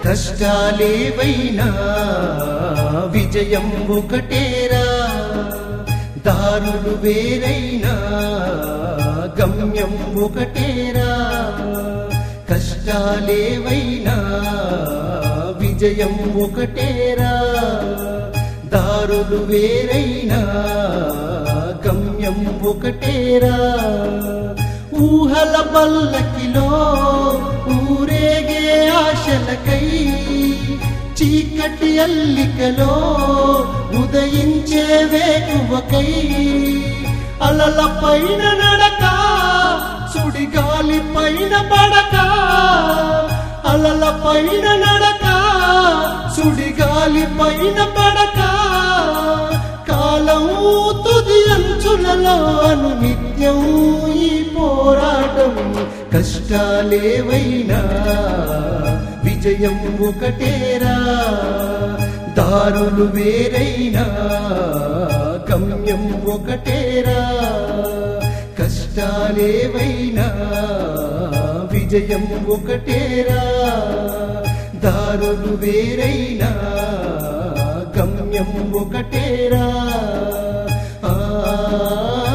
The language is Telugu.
కష్టాలేవైనా విజయం ఒకటేరా దారులు వేరైనా గమ్యం ఒకటేరా కష్టాలేవైనా విజయం ఒకటేరా దారులు వేరైనా గమ్యం ఒకటేరా ఊహల పల్లకిలో ఊరేగే ఆశలకై చీకటి అల్లికలో ఉదయించే వేకువకై అలల పైన నడక సుడిగాలి పైన పడక అలల పైన నడక సుడిగాలి పైన పడక కాలం తుది అంచులలో అను నిత్యం ఈ పోరాటం కష్టాలేవైనా విజయం ఒకటేరా దారులు వేరైనా గమ్యం ఒకటేరా కష్టాలేవైనా విజయం ఒకటేరా దారులు వేరైనా గమ్యం ఒకటేరా ఆ